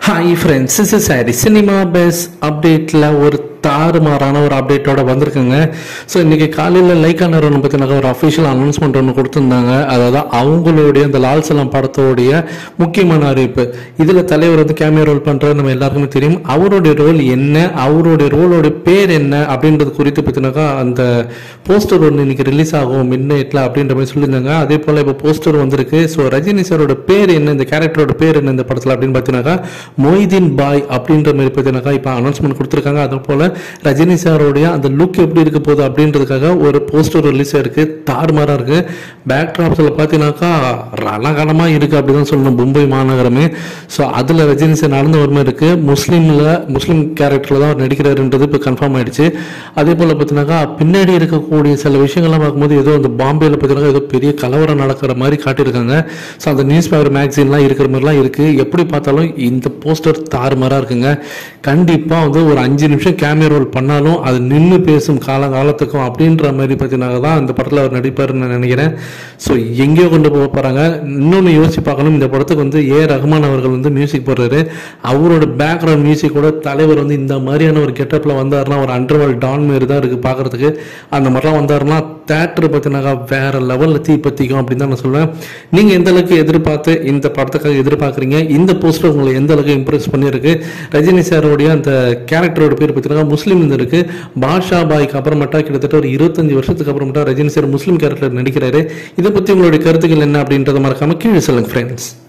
hi friends is sorry cinema base அப்டேட்டில் ஒரு தாறுமாறான ஒரு அப்டேட்டோட வந்திருக்குங்க ஸோ இன்னைக்கு காலையில் லைக்கா நிறுவனம் பற்றினாக்க ஒரு அஃபிஷியல் அனௌன்ஸ்மெண்ட் ஒன்று கொடுத்துருந்தாங்க அதாவது அவங்களுடைய அந்த லால் சலாம் படத்தோடைய முக்கியமான அறிவிப்பு இதில் தலைவர் வந்து கேமியோ ரோல் பண்ணுறது நம்ம எல்லாருக்குமே தெரியும் அவருடைய ரோல் என்ன அவருடைய ரோலோட பேர் என்ன அப்படின்றது குறித்து பற்றினாக்கா அந்த போஸ்டர் ஒன்று இன்னைக்கு ரிலீஸ் ஆகும் மிட் நைட்டில் அப்படின்ற மாதிரி சொல்லியிருந்தாங்க அதே போல் இப்போ போஸ்டர் வந்திருக்கு ஸோ ரஜினி சாரோட பேர் என்ன இந்த கேரக்டரோட பேர் என்ன இந்த படத்தில் அப்படின்னு பார்த்தீங்கன்னாக்கா மொய்தீன் பாய் அப்படின்ற மாதிரி பார்த்தீங்கன்னாக்கா இப்போ அனௌன்ஸ்மெண்ட் கொடுத்துருக்காங்க அதே போல் ரஜினி சாரோடைய அந்த லுக் எப்படி இருக்க போகுது அப்படின்றதுக்காக ஒரு போஸ்டர் ரிலீஸ் ஆயிருக்கு தாறுமாறாக இருக்கு பேக் ட்ராப்ஸில் பார்த்தீங்கன்னாக்கா ரணகலமாக இருக்கு அப்படிதான் சொல்லணும் மும்பை மாநகரமே ஸோ அதில் ரஜினி சார் நடந்து வர மாதிரி இருக்கு முஸ்லீமில் முஸ்லீம் கேரக்டரில் தான் அவர் நடிக்கிறாருன்றது இப்போ கன்ஃபார்ம் ஆயிடுச்சு அதே போல் பார்த்தீங்கன்னாக்கா பின்னாடி இருக்கக்கூடிய சில விஷயங்கள்லாம் பார்க்கும்போது ஏதோ அந்த பாம்பேல பார்த்தீங்கன்னா ஏதோ பெரிய கலவரம் நடக்கிற மாதிரி காட்டியிருக்காங்க ஸோ அந்த நியூஸ் பேப்பர் மேக்சின்லாம் இருக்கிற மாதிரிலாம் இருக்கு எப்படி பார்த்தாலும் இந்த போஸ்டர் தாறுமாறாக இருக்குங்க கண்டிப்பாக வந்து ஒரு அஞ்சு நிமிஷம் கேமியா ரோல் பண்ணாலும் அது நின்று பேசும் காலகாலத்துக்கும் அப்படின்ற மாதிரி பார்த்தீங்கன்னா தான் இந்த படத்தில் அவர் நடிப்பாருன்னு நான் நினைக்கிறேன் ஸோ எங்கேயோ கொண்டு போக போகிறாங்க இன்னொன்று யோசிச்சு பார்க்கணும் இந்த படத்துக்கு வந்து ஏ ரஹ்மான் அவர்கள் வந்து மியூசிக் போடுறாரு அவரோட பேக்ரவுண்ட் மியூசிக் கூட தலைவர் வந்து இந்த மாதிரியான ஒரு கெட்டப்பில் வந்தாருன்னா ஒரு அண்டர்வால் டான் மாரி தான் இருக்குது பார்க்குறதுக்கு அந்த மாதிரிலாம் வந்தாருன்னா தேட்டர் பார்த்தீங்கன்னாக்கா வேற லெவலில் தீ பற்றிக்கும் அப்படின்னு தான் நான் சொல்லுவேன் நீங்கள் எந்த அளவுக்கு எதிர்பார்த்து இந்த படத்துக்காக எதிர்பார்க்குறீங்க இந்த போஸ்டர் உங்களை எந்த அளவுக்கு இம்ப்ரெஸ் பண்ணியிருக்கு ரஜினி சாரோடைய அந்த கேரக்டரோட பேர் பார்த்தீங்கன்னா முஸ்லீம் இருக்கு பாஷா பாய்க்கு அப்புறமேட்டா கிட்டத்தட்ட ஒரு இருபத்தஞ்சு வருஷத்துக்கு அப்புறமேட்டா ரஜினி சார் முஸ்லீம் கேரக்டர் நடிக்கிறாரு இதை பற்றி உங்களுடைய கருத்துக்கள் என்ன அப்படின்றத மறக்காம கீழே சொல்லுங்க ஃப்ரெண்ட்ஸ்